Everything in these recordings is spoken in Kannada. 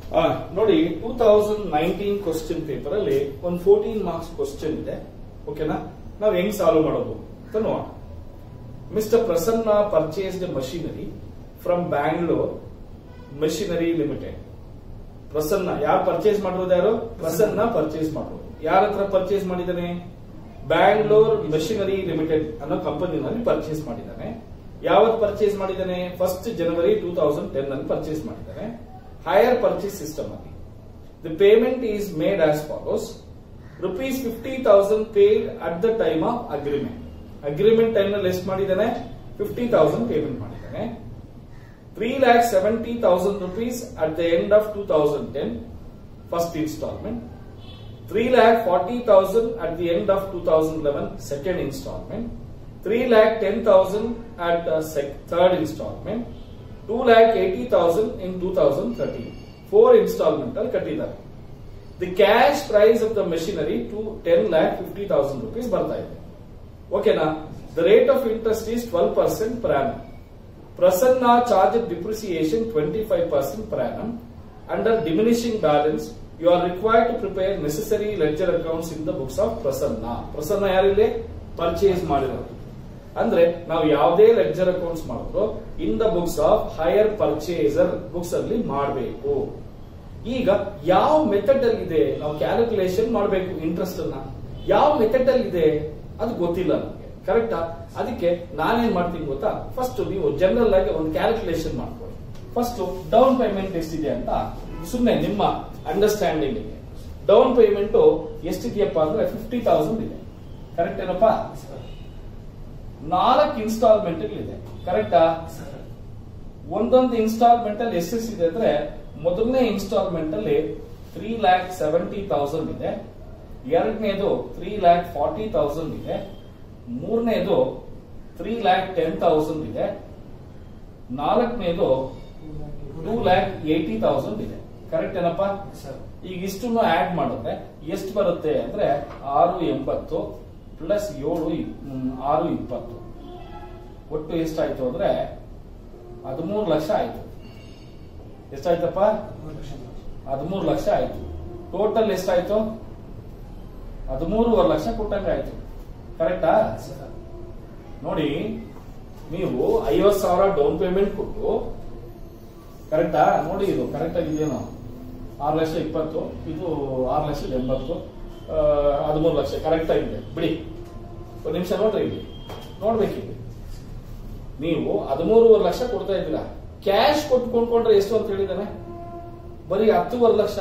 ಆ, ನೋಡಿ two thousand nineteen question paper ಅಲ್ಲಿ ಒಂದು ಫೋರ್ಟೀನ್ ಮಾರ್ಕ್ಸ್ ಕ್ವಶನ್ ಇದೆ ಓಕೆನಾ ನಾವು ಹೆಂಗ್ ಸಾಲ್ವ್ ಮಾಡೋದು ಅಂತ ನೋಡೋಣ mister Prasanna purchased machinery from Bangalore machinery limited Prasanna ಯಾರು ಪರ್ಚೇಸ್ ಮಾಡಿರೋದು ಯಾರು ಪ್ರಸನ್ನ ಪರ್ಚೇಸ್ ಮಾಡೋದು ಯಾರ ಹತ್ರ ಪರ್ಚೇಸ್ ಮಾಡಿದ್ದಾನೆ ಬ್ಯಾಂಗ್ಳೂರ್ ಮೆಷಿನರಿ ಲಿಮಿಟೆಡ್ ಅನ್ನೋ ಕಂಪನಿನಲ್ಲಿ ಪರ್ಚೇಸ್ ಮಾಡಿದ್ದಾನೆ ಯಾವತ್ ಪರ್ಚೇಸ್ ಮಾಡಿದ್ದಾನೆ first January two thousand ten ಅಲ್ಲಿ ಪರ್ಚೇಸ್ ಮಾಡಿದ್ದಾನೆ ಹೈಯರ್ ಪರ್ಚೇಸ್ ಸಿಸ್ಟಮ್ ಅಲ್ಲಿ the payment is made as follows rupees fifty thousand paid at the time of agreement agreement time ನಲ್ಲಿ ಎಷ್ಟು ಮಾಡಿದ್ದಾನೆ ಫಿಫ್ಟಿ ತೌಸಂಡ್ ಪೇಮೆಂಟ್ ಮಾಡಿದ್ದಾನೆ three lakh seventy thousand rupees at the end of two thousand ten first instalment three lakh forty thousand at the end of two thousand eleven second instalment three lakh ten thousand at third instalment two lakh eighty thousand in two thousand thirteen four instalment ಅಲ್ಲಿ ಕಟ್ಟಿದ್ದಾರೆ the cash price of the machinery to ten lakh fifty thousand rupees ಬರ್ತಾ ಇದೆ ಓಕೆನಾ the rate of interest is twelve percent per annum. Prasanna charged depreciation 25% per annum. Under diminishing balance, you are required to prepare necessary ledger accounts in the books of Prasanna. Prasanna ಯಾರಿಲ್ಲಿ ಪರ್ಚೇಸ್ ಮಾಡಿರೋದು ಅಂದ್ರೆ ನಾವು ಯಾವುದೇ ಲೆಡ್ಜರ್ ಅಕೌಂಟ್ಸ್ ಮಾಡಿದ್ರು in the books of hire purchaser books ಅಲ್ಲಿ ಮಾಡಬೇಕು ಈಗ ಯಾವ ಮೆಥಡ್ ಅಲ್ಲಿ ಇದೆ ನಾವು ಕ್ಯಾಲ್ಕುಲೇಷನ್ ಮಾಡಬೇಕು ಇಂಟ್ರೆಸ್ಟ್ ಅನ್ನ ಯಾವ ಮೆಥಡ್ ಅಲ್ಲಿ ಇದೆ ಅದು ಗೊತ್ತಿಲ್ಲ ನಮಗೆ ಕರೆಕ್ಟಾ ಅದಕ್ಕೆ ನಾನೇನ್ ಮಾಡ್ತೀನಿ ಗೊತ್ತಾ ಫಸ್ಟ್ ನೀವು ಜನರಲ್ ಆಗಿ ಒಂದು ಕ್ಯಾಲ್ಕುಲೇಷನ್ ಮಾಡ್ಕೊಳ್ಳಿ ಫಸ್ಟ್ ಡೌನ್ ಪೇಮೆಂಟ್ ಎಷ್ಟಿದೆ ಅಂತ ಸುಮ್ಮನೆ ನಿಮ್ಮ ಅಂಡರ್ಸ್ಟ್ಯಾಂಡಿಂಗ್ ಡೌನ್ ಪೇಮೆಂಟ್ ಎಷ್ಟಿದೆಯಪ್ಪ ಅಂದ್ರೆ ಫಿಫ್ಟಿ ತೌಸಂಡ್ ಇದೆ ಕರೆಕ್ಟ್ ಏನಪ್ಪಾ ನಾಲ್ಕು ಇನ್ಸ್ಟಾಲ್ಮೆಂಟ್ ಇದೆ ಕರೆಕ್ಟಾ ಒಂದೊಂದು ಇನ್ಸ್ಟಾಲ್ಮೆಂಟ್ ಅಲ್ಲಿ ಎಷ್ಟೆಷ್ಟಿದೆ ಅಂದ್ರೆ ಮೊದಲನೇ ಇನ್ಸ್ಟಾಲ್ಮೆಂಟ್ ಅಲ್ಲಿ ತ್ರೀ ಲ್ಯಾಕ್ ಸೆವೆಂಟಿ ತೌಸಂಡ್ ಇದೆ ಎರಡನೇದು ತ್ರೀ ಲ್ಯಾಕ್ ಫಾರ್ಟಿ ತೌಸಂಡ್ ಇದೆ ಮೂರನೇದು ತ್ರೀ ಲ್ಯಾಕ್ ಟೆನ್ ತೌಸಂಡ್ ಇದೆ ನಾಲ್ಕನೇದು ಟೂ ಲ್ಯಾಕ್ ಏಟಿ ತೌಸಂಡ್ ಇದೆ ಕರೆಕ್ಟ್ ಏನಪ್ಪಾ ಈಗ ಇಷ್ಟನ್ನು ಆಡ್ ಮಾಡಿದ್ರೆ ಎಷ್ಟು ಬರುತ್ತೆ ಅಂದ್ರೆ ಆರು ಎಂಬತ್ತು ಪ್ಲಸ್ ಏಳು ಇಪ್- ಹ್ಮ್, ಆರು ಇಪ್ಪತ್ತು ಒಟ್ಟು ಎಷ್ಟಾಯ್ತು ಅಂದ್ರೆ ಹದಿಮೂರು ಲಕ್ಷ ಆಯ್ತು ಎಷ್ಟಾಯ್ತಪ್ಪ ಹದಿಮೂರು ಲಕ್ಷ ಆಯ್ತು ಟೋಟಲ್ ಎಷ್ಟಾಯ್ತು ಹದಿಮೂರುವರೆ ಲಕ್ಷ ಕೊಟ್ಟಂಗೆ ಆಯ್ತು ಕರೆಕ್ಟಾ ನೋಡಿ ನೀವು ಐವತ್ ಸಾವಿರ ಡೌನ್ ಪೇಮೆಂಟ್ ಕೊಟ್ಟು ಕರೆಕ್ಟಾ ನೋಡಿ ಇದು ಕರೆಕ್ಟ್ ಆಗಿದೆಯೇನೋ ಆರು ಲಕ್ಷ ಇಪ್ಪತ್ತು ಇದು ಆರು ಲಕ್ಷದ ಎಂಬತ್ತು ಹದಿಮೂರು ಲಕ್ಷ ಕರೆಕ್ಟ್ ಆಗಿದೆ ಬಿಡಿ ಒಂದು ನಿಮಿಷ ನೋಡ್ರಿ ಇಲ್ಲಿ ನೋಡ್ಬೇಕಿಲ್ಲಿ ನೀವು ಹದಿಮೂರುವರೆ ಲಕ್ಷ ಕೊಡ್ತಾ ಇದ್ದೀರಾ ಕ್ಯಾಶ್ ಕೊಟ್ಟು ಕೊಂಡ್ಕೊಂಡ್ರೆ ಎಷ್ಟು ಅಂತ ಹೇಳಿದಾನೆ ಬರೀ ಹತ್ತುವರೆ ಲಕ್ಷ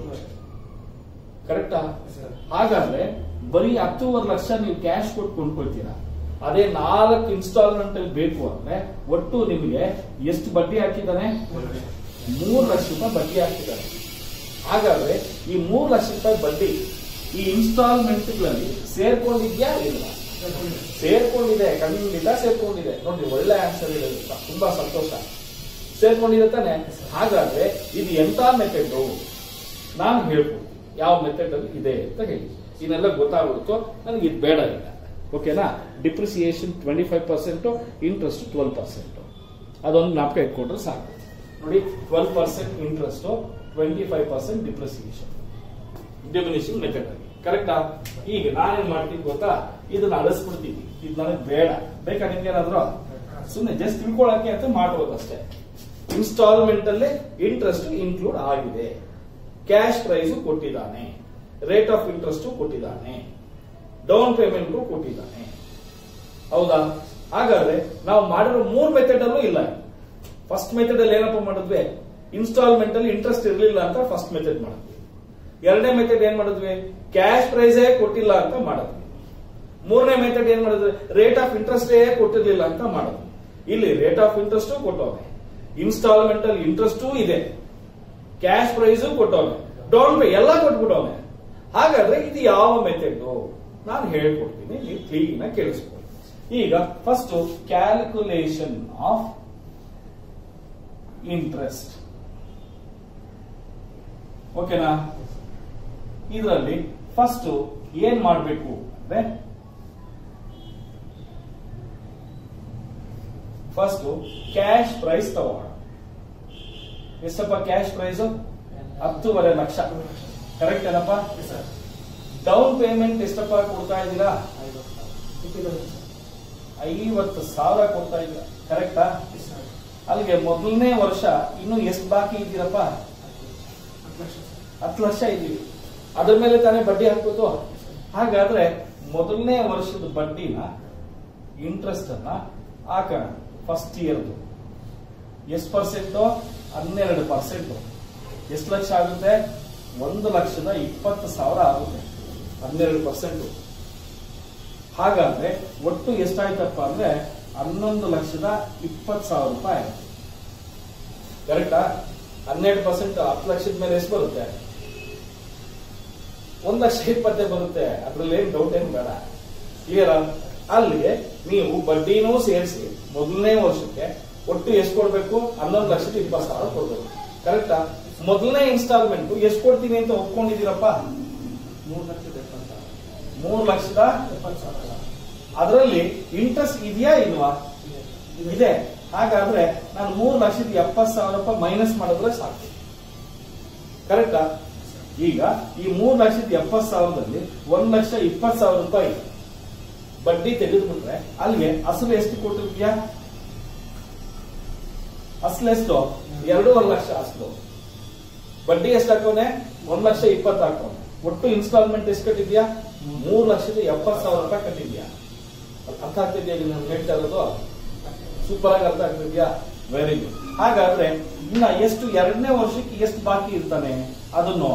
ಕರೆಕ್ಟಾ ಹಾಗಾದ್ರೆ ಬರೀ ಹತ್ತುವರೆ ಲಕ್ಷ ನೀವು ಕ್ಯಾಶ್ ಕೊಟ್ಟು ಕೊಂಡ್ಕೊಳ್ತೀರಾ ಅದೇ ನಾಲ್ಕು ಇನ್ಸ್ಟಾಲ್ಮೆಂಟ್ ಅಲ್ಲಿ ಬೇಕು ಅಂದ್ರೆ ಒಟ್ಟು ನಿಮಗೆ ಎಷ್ಟು ಬಡ್ಡಿ ಹಾಕಿದ್ದಾನೆ ಮೂರು ಲಕ್ಷ ರೂಪಾಯಿ ಬಡ್ಡಿ ಹಾಕಿದ್ದಾರೆ ಹಾಗಾದ್ರೆ ಈ ಮೂರು ಲಕ್ಷ ರೂಪಾಯಿ ಬಡ್ಡಿ ಈ ಇನ್ಸ್ಟಾಲ್ಮೆಂಟ್ ಗಳಲ್ಲಿ ಸೇರ್ಕೊಂಡಿದ್ಯಾ ಇಲ್ಲ ಸೇರ್ಕೊಂಡಿದೆ ಖಂಡಿತ ಸೇರ್ಕೊಂಡಿದೆ ನೋಡಿ ಒಳ್ಳೆ ಆನ್ಸರ್ ಇದೆ ತುಂಬಾ ಸಂತೋಷ ಸೇರ್ಕೊಂಡಿದೆ ತಾನೆ ಹಾಗಾದ್ರೆ ಇದು ಎಂತ ಮೆಥಡ್ ನಾನು ಹೇಳ್ಬೋದು ಯಾವ ಮೆಥಡ್ ಅಲ್ಲಿ ಇದೆ ಅಂತ ಹೇಳಿ ಇದನ್ನೆಲ್ಲ ಗೊತ್ತಾಗ್ಬಿಡ್ತು ನನಗೆ ಇದು ಬೇಡ ಇಲ್ಲ ಓಕೆನಾ depreciation twenty five percent interest twelve percent ಅದೊಂದು ಜ್ಞಾಪಕ ಇಟ್ಕೊಂಡ್ರೆ ಸಾಕು ನೋಡಿ twelve percent interest twenty five percent depreciation definition method ಅಲ್ಲಿ ಕರೆಕ್ಟಾ ಈಗ ನಾನೇನ್ ಮಾಡ್ತೀನಿ ಗೊತ್ತಾ ಇದನ್ನ ಅಳಿಸ್ಬಿಡ್ತೀನಿ ಇದು ನನಗೆ ಬೇಡ ಬೇಕಾ ನಿಮ್ಗೆ ಏನಾದ್ರು ಸುಮ್ಮನೆ ಜಸ್ಟ್ ತಿಳ್ಕೊಳಕ್ಕೆ ಅಂತ ಮಾಡೋದು ಅಷ್ಟೇ ಇನ್ಸ್ಟಾಲ್ಮೆಂಟ್ ಅಲ್ಲೇ ಇಂಟ್ರೆಸ್ಟ್ ಇನ್ಕ್ಲೂಡ್ ಆಗಿದೆ ಕ್ಯಾಶ್ ಪ್ರೈಸ್ ಕೊಟ್ಟಿದ್ದಾನೆ ರೇಟ್ ಆಫ್ ಇಂಟ್ರೆಸ್ಟ್ ಕೊಟ್ಟಿದ್ದಾನೆ ಡೌನ್ ಪೇಮೆಂಟ್ ಕೊಟ್ಟಿದ್ದಾನೆ ಹೌದಾ ಹಾಗಾದ್ರೆ ನಾವು ಮಾಡಿರೋ ಮೂರ್ ಮೆಥಡ್ ಅಲ್ಲೂ ಇಲ್ಲ ಫಸ್ಟ್ ಮೆಥಡ್ ಅಲ್ಲಿ ಏನಪ್ಪ ಮಾಡಿದ್ವಿ ಇನ್ಸ್ಟಾಲ್ಮೆಂಟ್ ಅಲ್ಲಿ ಇಂಟ್ರೆಸ್ಟ್ ಇರಲಿಲ್ಲ ಅಂತ ಫಸ್ಟ್ ಮೆಥಡ್ ಮಾಡಿದ್ವಿ ಎರಡನೇ ಮೆಥಡ್ ಏನ್ ಮಾಡಿದ್ವಿ ಕ್ಯಾಶ್ ಪ್ರೈಸೇ ಕೊಟ್ಟಿಲ್ಲ ಅಂತ ಮಾಡಿದ್ವಿ ಮೂರನೇ ಮೆಥಡ್ ಏನ್ ಮಾಡಿದ್ವಿ ರೇಟ್ ಆಫ್ ಇಂಟ್ರೆಸ್ಟೇ ಕೊಟ್ಟಿರ್ಲಿಲ್ಲ ಅಂತ ಮಾಡಿದ್ವಿ ಇಲ್ಲಿ ರೇಟ್ ಆಫ್ ಇಂಟ್ರೆಸ್ಟ್ ಕೊಟ್ಟವನೆ ಇನ್ಸ್ಟಾಲ್ಮೆಂಟ್ ಅಲ್ಲಿ ಇಂಟ್ರೆಸ್ಟೂ ಇದೆ ಕ್ಯಾಶ್ ಪ್ರೈಸು ಕೊಟ್ಟವನೆ ಡೌನ್ ಪೇ ಎಲ್ಲ ಕೊಟ್ಬಿಟ್ಟವನೆ ಹಾಗಾದ್ರೆ ಇದು ಯಾವ ಮೆಥಡ್ ನಾನು ಹೇಳ್ಕೊಡ್ತೀನಿ ನೀವು ಕ್ಲೀನ್ ಆಗಿ ಕೇಳಿಸ್ಕೊಳ್ಳಿ ಈಗ ಫಸ್ಟ್ ಕ್ಯಾಲ್ಕುಲೇಷನ್ ಆಫ್ ಇಂಟ್ರೆಸ್ಟ್ ಓಕೆನಾ ಇದರಲ್ಲಿ ಫಸ್ಟ್ ಏನ್ ಮಾಡಬೇಕು ಅಂದ್ರೆ ಫಸ್ಟ್ ಕ್ಯಾಶ್ ಪ್ರೈಸ್ ತಗೋಣ ಎಷ್ಟಪ್ಪ ಕ್ಯಾಶ್ ಪ್ರೈಸ್ ಹತ್ತೂವರೆ ಲಕ್ಷ ಕರೆಕ್ಟ್ ಏನಪ್ಪ ಡೌನ್ ಪೇಮೆಂಟ್ ಎಷ್ಟಪ್ಪ ಕೊಡ್ತಾ ಇದ್ದೀರಾ ಐವತ್ತು ಸಾವಿರ ಕೊಡ್ತಾ ಇದ್ದೀರಾ ಕರೆಕ್ಟಾ ಅಲ್ಲಿಗೆ ಮೊದಲನೇ ವರ್ಷ ಇನ್ನು ಎಷ್ಟು ಬಾಕಿ ಇದ್ದೀರಪ್ಪ ಹತ್ತು ಲಕ್ಷ ಇದ್ದೀವಿ ಅದ್ರ ಮೇಲೆ ತಾನೇ ಬಡ್ಡಿ ಹಾಕ್ಬೋದು ಹಾಗಾದ್ರೆ ಮೊದಲನೇ ವರ್ಷದ ಬಡ್ಡಿನ ಇಂಟ್ರೆಸ್ಟ್ ಅನ್ನ ಹಾಕೋಣ ಫಸ್ಟ್ ಇಯರ್ದು ಎಷ್ಟು ಪರ್ಸೆಂಟ್ ಹನ್ನೆರಡು ಪರ್ಸೆಂಟ್ ಎಷ್ಟು ಲಕ್ಷ ಆಗುತ್ತೆ ಒಂದು ಲಕ್ಷದ ಇಪ್ಪತ್ತು ಸಾವಿರ ಆಗುತ್ತೆ ಹನ್ನೆರಡು ಪರ್ಸೆಂಟ್ ಹಾಗಾದ್ರೆ ಒಟ್ಟು ಎಷ್ಟಾಯ್ತಪ್ಪ ಅಂದ್ರೆ ಹನ್ನೊಂದು ಲಕ್ಷದ ಇಪ್ಪತ್ತು ಸಾವಿರ ರೂಪಾಯಿ ಆಯ್ತು ಕರೆಕ್ಟಾ ಹನ್ನೆರಡು ಪರ್ಸೆಂಟ್ ಹತ್ತು ಲಕ್ಷದ ಮೇಲೆ ಎಷ್ಟು ಬರುತ್ತೆ ಒಂದ್ ಲಕ್ಷ ಇಪ್ಪತ್ತೇ ಬರುತ್ತೆ ಅದ್ರಲ್ಲಿ ಏನ್ ಡೌಟ್ ಏನ್ ಬೇಡ ಕ್ಲಿಯರ್ ಅಲ್ಲಿಗೆ ನೀವು ಬಡ್ಡಿನೂ ಸೇರಿಸಿ ಮೊದಲನೇ ವರ್ಷಕ್ಕೆ ಒಟ್ಟು ಎಷ್ಟು ಕೊಡ್ಬೇಕು ಹನ್ನೊಂದು ಲಕ್ಷದ ಇಪ್ಪತ್ತು ಸಾವಿರ ಕೊಡ್ಬೇಕು ಕರೆಕ್ಟಾ ಮೊದಲನೇ ಇನ್ಸ್ಟಾಲ್ಮೆಂಟ್ ಎಷ್ಟು ಕೊಡ್ತೀನಿ ಅಂತ ಒಪ್ಕೊಂಡಿದ್ದೀರಪ್ಪ ಮೂರು ಲಕ್ಷದ ಎಪ್ಪತ್ತು ಸಾವಿರ ಮೂರು ಲಕ್ಷದ ಎಪ್ಪತ್ತು ಸಾವಿರ ಅದರಲ್ಲಿ ಇಂಟ್ರೆಸ್ಟ್ ಇದೆಯಾ ಇಲ್ವಾ ಇದೆ ಹಾಗಾದ್ರೆ ನಾನು ಮೂರು ಲಕ್ಷದ ಎಪ್ಪತ್ತು ಸಾವಿರ ರೂಪಾಯಿ ಮೈನಸ್ ಮಾಡಿದ್ರೆ ಸಾಕು ಕರೆಕ್ಟಾ ಈಗ ಈ ಮೂರು ಲಕ್ಷದ ಎಪ್ಪತ್ತು ಸಾವಿರದಲ್ಲಿ ಒಂದ್ ಲಕ್ಷ ಇಪ್ಪತ್ತು ಸಾವಿರ ರೂಪಾಯಿ ಬಡ್ಡಿ ತೆಗೆದುಬಿಟ್ರೆ ಅಲ್ಲಿಗೆ ಅಸಲು ಎಷ್ಟು ಕೊಟ್ಟಿರ್ತೀಯ ಅಸಲು ಎಷ್ಟು ಎರಡೂವರೆ ಲಕ್ಷ ಅಸಲು ಬಡ್ಡಿ ಎಷ್ಟು ಹಾಕೋನೆ ಒಂದ್ ಲಕ್ಷ ಇಪ್ಪತ್ತು ಹಾಕೋನೆ ಒಟ್ಟು ಇನ್ಸ್ಟಾಲ್ಮೆಂಟ್ ಎಷ್ಟು ಕಟ್ಟಿದ್ಯಾ ಮೂರು ಲಕ್ಷದ ಎಪ್ಪತ್ತು ಸಾವಿರ ರೂಪಾಯಿ ಕಟ್ಟಿದ್ಯಾ ಅರ್ಥ ಆಗ್ತಿದ್ಯಾ ಈಗ ನಾನು ಹೇಳ್ತಾ ಇರೋದು ಸೂಪರ್ ಆಗಿ ಅರ್ಥ ಆಗ್ತಿದ್ಯಾ ವೆರಿ ಗುಡ್ ಹಾಗಾದ್ರೆ ಇನ್ನ ಎಷ್ಟು ಎರಡನೇ ವರ್ಷಕ್ಕೆ ಎಷ್ಟು ಬಾಕಿ ಇರ್ತಾನೆ ಅದನ್ನು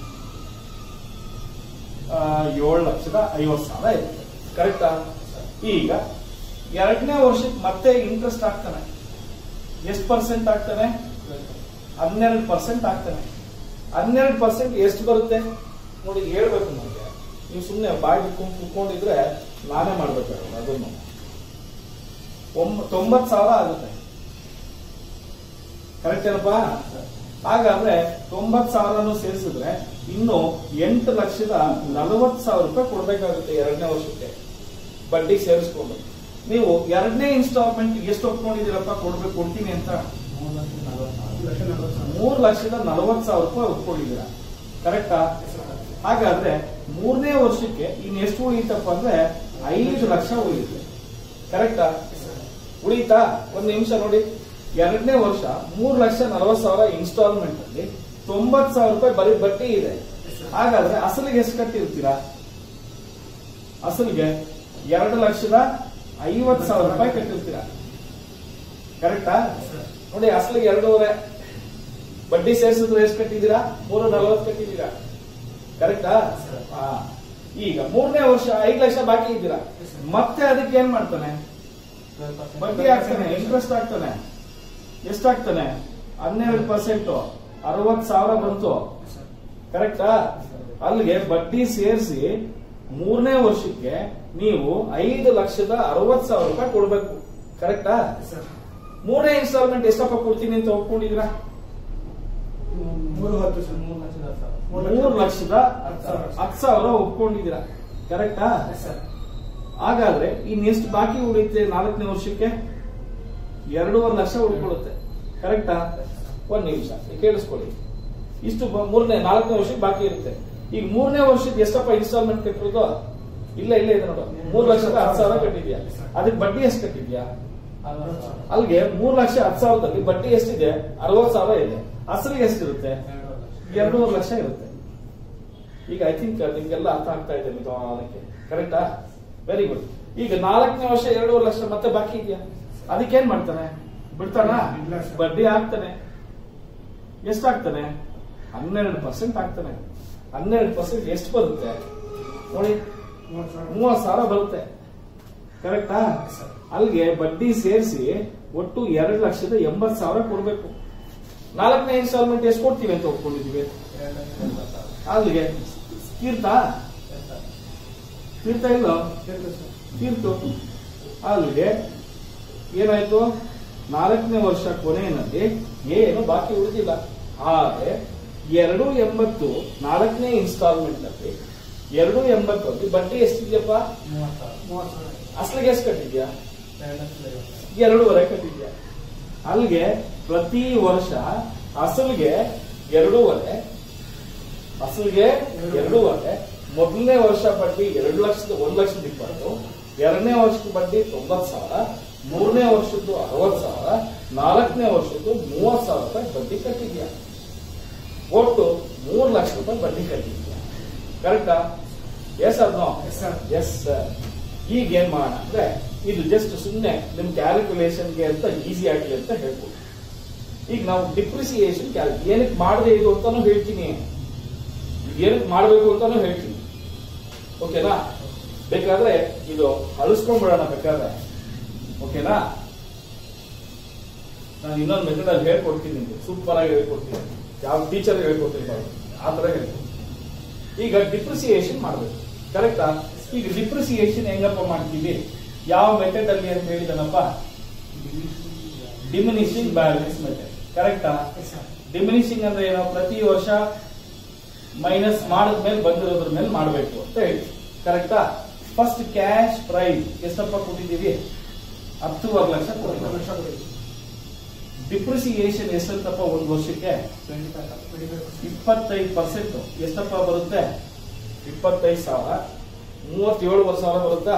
ಏಳು ಲಕ್ಷದ ಐವತ್ತು ಸಾವಿರ ಇರುತ್ತೆ ಕರೆಕ್ಟಾ ಈಗ ಎರಡನೇ ವರ್ಷಕ್ಕೆ ಮತ್ತೆ ಇಂಟ್ರೆಸ್ಟ್ ಆಗ್ತಾನೆ ಎಷ್ಟು ಪರ್ಸೆಂಟ್ ಆಗ್ತಾನೆ ಹನ್ನೆರಡು ಪರ್ಸೆಂಟ್ ಆಗ್ತಾನೆ ಹನ್ನೆರಡು ಪರ್ಸೆಂಟ್ ಎಷ್ಟು ಬರುತ್ತೆ ನೋಡಿ ಹೇಳ್ಬೇಕು ನನಗೆ ನೀವು ಸುಮ್ಮನೆ ಬಾಯಿ ಬಿಟ್ಕೊಂಡು ಕುತ್ಕೊಂಡಿದ್ರೆ ನಾನೇ ಮಾಡ್ಬೇಕಾಗಲ್ಲ ಅದನ್ನು ಒಂಬ ತೊಂಬತ್ ಸಾವಿರ ಆಗುತ್ತೆ ಕರೆಕ್ಟ್ ಏನಪ್ಪಾ ಹಾಗಾದ್ರೆ ತೊಂಬತ್ ಸಾವಿರನು ಸೇರಿಸಿದ್ರೆ ಇನ್ನು ಎಂಟು ಲಕ್ಷದ ನಲವತ್ತು ಸಾವಿರ ರೂಪಾಯಿ ಕೊಡ್ಬೇಕಾಗುತ್ತೆ ಎರಡನೇ ವರ್ಷಕ್ಕೆ ಬಡ್ಡಿ ಸೇರಿಸ್ಕೊಂಡು ನೀವು ಎರಡನೇ ಇನ್ಸ್ಟಾಲ್ಮೆಂಟ್ ಎಷ್ಟು ಒಪ್ಕೊಂಡಿದ್ದೀರಪ್ಪ ಕೊಡ್ಬೇಕು ಕೊಡ್ತೀನಿ ಅಂತ ಮೂರು ಲಕ್ಷದ ನಲವತ್ತು ಸಾವಿರ ಮೂರು ಲಕ್ಷದ ನಲವತ್ತು ಸಾವಿರ ರೂಪಾಯಿ ಒಪ್ಕೊಂಡಿದ್ದೀರಾ ಕರೆಕ್ಟಾ ಹಾಗಾದ್ರೆ ಮೂರನೇ ವರ್ಷಕ್ಕೆ ಇನ್ ಎಷ್ಟು ಉಳಿತಪ್ಪ ಅಂದ್ರೆ ಐದು ಲಕ್ಷ ಉಳಿಯುತ್ತೆ ಕರೆಕ್ಟಾ ಉಳಿತಾ ಒಂದ್ ನಿಮಿಷ ನೋಡಿ ಎರಡನೇ ವರ್ಷ ಮೂರ್ ಲಕ್ಷ ನಲವತ್ತು ಸಾವಿರ ಇನ್ಸ್ಟಾಲ್ಮೆಂಟ್ ಅಲ್ಲಿ ತೊಂಬತ್ ಸಾವಿರ ರೂಪಾಯಿ ಬರೀ ಬಡ್ಡಿ ಇದೆ ಹಾಗಾದ್ರೆ ಅಸಲಿಗೆ ಎಷ್ಟು ಕಟ್ಟಿರ್ತೀರಾ ಅಸಲಿಗೆ ಎರಡು ಲಕ್ಷದ ಐವತ್ ಸಾವಿರ ರೂಪಾಯಿ ಕಟ್ಟಿರ್ತೀರಾ ಕರೆಕ್ಟಾ ನೋಡಿ ಅಸಲಿಗೆ ಎರಡೂವರೆ ಬಡ್ಡಿ ಸೇರಿಸಿದ್ರೆ ಎಷ್ಟು ಕಟ್ಟಿದ್ದೀರಾ ಮೂರು ನಲವತ್ತು ಕಟ್ಟಿದ್ದೀರಾ ಕರೆಕ್ಟಾ ಹಾ. ಈಗ ಮೂರನೇ ವರ್ಷ ಐದು ಲಕ್ಷ ಬಾಕಿ ಇದ್ದೀರಾ ಮತ್ತೆ ಅದಕ್ಕೆ ಏನ್ ಮಾಡ್ತಾನೆ ಬಡ್ಡಿ ಹಾಕ್ತಾನೆ ಇಂಟ್ರೆಸ್ಟ್ ಆಗ್ತಾನೆ ಎಷ್ಟಾಗ್ತಾನೆ ಹನ್ನೆರಡು ಪರ್ಸೆಂಟ್ ಅರವತ್ ಸಾವಿರ ಬಂತು ಕರೆಕ್ಟಾ ಅಲ್ಲಿಗೆ ಬಡ್ಡಿ ಸೇರಿಸಿ ಮೂರನೇ ವರ್ಷಕ್ಕೆ ನೀವು ಐದು ಲಕ್ಷದ ಅರವತ್ ಸಾವಿರ ರೂಪಾಯಿ ಕೊಡ್ಬೇಕು ಕರೆಕ್ಟಾ ಮೂರನೇ ಇನ್ಸ್ಟಾಲ್ಮೆಂಟ್ ಎಷ್ಟಪ್ಪ ಕೊಡ್ತೀನಿ ಅಂತ ಒಪ್ಕೊಂಡಿದ್ದೀರಾ ಮೂರು ಹತ್ತು ಸರ್ ಮೂರು ಲಕ್ಷದ ಹತ್ತು ಸಾವಿರ ಮೂರು ಲಕ್ಷದ ಹತ್ತು ಸಾವಿರ ಒಪ್ಕೊಂಡಿದ್ದೀರಾ ಕರೆಕ್ಟಾ ಸರ್ ಹಾಗಾದ್ರೆ ಇನ್ನೆಷ್ಟು ಬಾಕಿ ಉಳಿಯುತ್ತೆ ನಾಲ್ಕನೇ ವರ್ಷಕ್ಕೆ ಎರಡೂವರೆ ಲಕ್ಷ ಉಳ್ಕೊಳ್ಳುತ್ತೆ ಕರೆಕ್ಟಾ ಒಂದ್ ನಿಮಿಷ ಕೇಳಿಸ್ಕೊಳ್ಳಿ ಇಷ್ಟು ಬ- ಮೂರನೇ ನಾಲ್ಕನೇ ವರ್ಷಕ್ಕೆ ಬಾಕಿ ಇರುತ್ತೆ ಈಗ ಮೂರನೇ ವರ್ಷದ ಎಷ್ಟಪ್ಪ ಇನ್ಸ್ಟಾಲ್ಮೆಂಟ್ ಕಟ್ಟಿರೋದು ಇಲ್ಲ ಇಲ್ಲ ಇದೆ ನೋಡು ಮೂರು ಲಕ್ಷದ ಹತ್ತು ಸಾವಿರ ಕಟ್ಟಿದ್ಯಾ ಅದಕ್ಕೆ ಬಡ್ಡಿ ಎಷ್ಟು ಕಟ್ಟಿದ್ಯಾ ಅರವತ್ತು ಸಾವಿರ ಅಲ್ಲಿಗೆ ಮೂರು ಲಕ್ಷ ಹತ್ತು ಸಾವಿರದಲ್ಲಿ ಬಡ್ಡಿ ಎಷ್ಟಿದೆ ಅರವತ್ತು ಸಾವಿರ ಇದೆ ಅಸಲಿಗೆ ಎಷ್ಟಿರುತ್ತೆ ಎರಡೂವರೆ ಲಕ್ಷ ಎರಡೂವರೆ ಲಕ್ಷ ಇರುತ್ತೆ ಈಗ ಐ ಥಿಂಕ್ ನಿಮ್ಗೆಲ್ಲ ಅರ್ಥ ಆಗ್ತಾ ಇದೆ ನಿಧಾನಕ್ಕೆ ಕರೆಕ್ಟಾ ವೆರಿ ಗುಡ್ ಈಗ ನಾಲ್ಕನೇ ವರ್ಷ ಎರಡೂವರೆ ಲಕ್ಷ ಮತ್ತೆ ಬಾಕಿ ಇದೆಯಾ ಅದಕ್ಕೇನ್ ಮಾಡ್ತಾನೆ ಬಿಡ್ತಾನ ಇಲ್ಲ sir. ಬಡ್ಡಿ ಹಾಕ್ತಾನೆ ಎಷ್ಟಾಗ್ತಾನೆ ಹನ್ನೆರಡು ಪರ್ಸೆಂಟ್ ಆಗ್ತಾನೆ ಹನ್ನೆರಡು ಪರ್ಸೆಂಟ್ ಎಷ್ಟು ಬರುತ್ತೆ ನೋಡಿ ಮೂವತ್ತು ಸಾವಿರ ಮೂವತ್ ಸಾವಿರ ಬರುತ್ತೆ ಕರೆಕ್ಟಾ ಸರ್. ಅಲ್ಲಿಗೆ ಬಡ್ಡಿ ಸೇರಿಸಿ ಒಟ್ಟು ಎರಡು ಲಕ್ಷದ ಎಂಬತ್ ಸಾವಿರ ಕೊಡ್ಬೇಕು ನಾಲ್ಕನೇ ಇನ್ಸ್ಟಾಲ್ಮೆಂಟ್ ಎಷ್ಟು ಕೊಡ್ತೀವಿ ಅಂತ ಒಪ್ಕೊಂಡಿದೀವಿ ಎರಡು ಲಕ್ಷದ ಎಪ್ಪತ್ತು ಸಾವಿರ ಅಲ್ಲಿಗೆ ತೀರ್ತಾ ಎಸ್ ಸರ್ ತೀರ್ತಾ ಇಲ್ಲ ಇರ್ಲಿ ಸರ್ ತೀರ್ತು ಅಲ್ಲಿಗೆ ಏನಾಯ್ತು ನಾಲ್ಕನೇ ವರ್ಷ ಕೊನೆಯಲ್ಲಿ ಏನು ಬಾಕಿ ಉಳಿದಿಲ್ಲ ಆದ್ರೆ ಎರಡು ಎಂಬತ್ತು ನಾಲ್ಕನೇ ಇನ್ಸ್ಟಾಲ್ಮೆಂಟ್ ಅಲ್ಲಿ ಎರಡು ಎಂಬತ್ತು ಅಲ್ಲಿ ಬಡ್ಡಿ ಎಷ್ಟಿದ್ಯಪ್ಪ ಮೂವತ್ತು ಸಾವಿರ ಮೂವತ್ತು ಸಾವಿರ ಅಸಲಿಗೆ ಎಷ್ಟು ಕಟ್ಟಿದ್ಯಾ ಎರಡು ಲಕ್ಷದ ಐವತ್ತು ಸಾವಿರ ಎರಡೂವರೆ ಕಟ್ಟಿದ್ಯಾ ಅಲ್ಲಿಗೆ ಪ್ರತಿ ವರ್ಷ ಅಸಲಿಗೆ ಎರಡೂವರೆ ಅಸಲಿಗೆ ಎರಡೂವರೆ ಮೊದಲನೇ ವರ್ಷ ಬಡ್ಡಿ ಎರಡು ಲಕ್ಷದ ಒಂದು ಲಕ್ಷದ ಇಪ್ಪತ್ತು ಎರಡನೇ ವರ್ಷದ ಬಡ್ಡಿ ತೊಂಬತ್ತು ಸಾವಿರ ಮೂರನೇ ವರ್ಷದ್ದು ಅರವತ್ತು ಸಾವಿರ ನಾಲ್ಕನೇ ವರ್ಷದ್ದು ಮೂವತ್ತು ಸಾವಿರ ರೂಪಾಯಿ ಬಡ್ಡಿ ಕಟ್ಟಿದ್ಯಾ ಒಟ್ಟು ಮೂರು ಲಕ್ಷ ರೂಪಾಯಿ ಬಡ್ಡಿ ಕಟ್ಟಿದ್ಯಾ ಕರೆಕ್ಟಾ ಎಸ್ ಅದ್ no Yes, sir. Yes sir ಈಗ ಏನ್ ಮಾಡೋಣ ಅಂದ್ರೆ ಇದು ಜಸ್ಟ್ ಸುಮ್ಮನೆ ನಿಮ್ ಕ್ಯಾಲ್ಕುಲೇಷನ್ಗೆ ಅಂತ ಈಸಿ ಆಗಲಿ ಅಂತ ಹೇಳ್ಬೋದು ಈಗ ನಾವು ಡಿಪ್ರಿಸಿಯೇಷನ್ ಕ್ಯಾಲ್ ಏನಕ್ಕೆ ಮಾಡದೆ ಇದು ಅಂತಾನು ಹೇಳ್ತೀನಿ ಏನಕ್ಕೆ ಮಾಡಬೇಕು ಅಂತಾನು ಹೇಳ್ತೀನಿ ಓಕೆನಾ ಬೇಕಾದ್ರೆ ಇದು ಅಳಿಸ್ಕೊಂಡ್ಬಿಡೋಣ ಬೇಕಾದ್ರೆ ಓಕೆನಾ ನಾನು ಇನ್ನೊಂದು ಮೆಥಡ್ ಅಲ್ಲಿ ಹೇಳ್ಕೊಡ್ತೀನಿ ನಿಮ್ಗೆ ಸೂಪರ್ ಆಗಿ ಹೇಳ್ಕೊಡ್ತೀನಿ ಯಾವ ಟೀಚರ್ ಹೇಳ್ಕೊಡ್ತೀನಿ ನೋಡಿ ಆ ತರ ಹೇಳ್ತೀನಿ ಈಗ ಡಿಪ್ರಿಸಿಯೇಷನ್ ಮಾಡಬೇಕು ಕರೆಕ್ಟಾ ಈಗ ಡಿಪ್ರಿಸಿಯೇಷನ್ ಹೆಂಗಪ್ಪ ಮಾಡ್ತೀವಿ ಯಾವ ಮೆಥಡ್ ಅಲ್ಲಿ ಅಂತ ಹೇಳಿದನಪ್ಪ ಡಿಮಿನಿಷಿಂಗ್ ಬ್ಯಾಲೆನ್ಸ್ ಮೆಥಡ್ ಕರೆಕ್ಟಾ Yes, sir. ಡಿಮಿನಿಷಿಂಗ್ ಅಂದ್ರೆ ಏನೋ ಪ್ರತಿ ವರ್ಷ ಮೈನಸ್ ಮಾಡಿದ್ಮೇಲೆ ಬಂದಿರೋದ್ರ ಮೇಲೆ ಮಾಡಬೇಕು ಅಂತ ಹೇಳಿ ಕರೆಕ್ಟಾ ಫಸ್ಟ್ ಕ್ಯಾಶ್ ಪ್ರೈಸ್ ಎಷ್ಟಪ್ಪ ಕೊಟ್ಟಿದ್ದೀವಿ ಹತ್ತುವರೆ ಲಕ್ಷ ಒಂದು ಕೊಟ್ಟಿದ್ದೀವಿ ವರ್ಷ ಕೊಡಿ. ಡಿಪ್ರಿಸಿಯೇಷನ್ ಎಷ್ಟಂತಪ್ಪ ಒಂದು ವರ್ಷಕ್ಕೆ 25 25%. ಇಪ್ಪತ್ತೈದು ಪರ್ಸೆಂಟ್ ಎಷ್ಟಪ್ಪ ಬರುತ್ತೆ ಇಪ್ಪತ್ತೈದು ಸಾವಿರ ಮೂವತ್ತೇಳುವರೆ ಸಾವಿರ ಬರುತ್ತಾ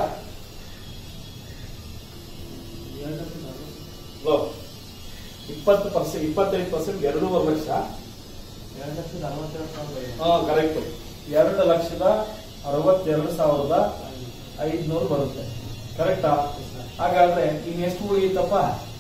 ಎರಡು ಲಕ್ಷದ ಅರವತ್ತು. ಲೋ ಇಪ್ಪತ್ತು ಪರ್ಸೆಂಟ್ ಇಪ್ಪತ್ತೈದು ಪರ್ಸೆಂಟ್ ಎರಡೂವರೆ ಲಕ್ಷ ಎರಡು ಲಕ್ಷದ ಅರವತ್ತೆರಡು ಸಾವಿರದ ಐದು. ಹಾ ಕರೆಕ್ಟ್ ಎರಡು ಲಕ್ಷದ ಅರವತ್ತೆರಡು ಸಾವಿರದ ಐದ್ನೂರು ಬರುತ್ತೆ ಕರೆಕ್ಟಾ Yes, sir. ಹಾಗಾದ್ರೆ ಇನ್ ಎಷ್ಟು ಉಳಿಯುತ್ತಪ್ಪ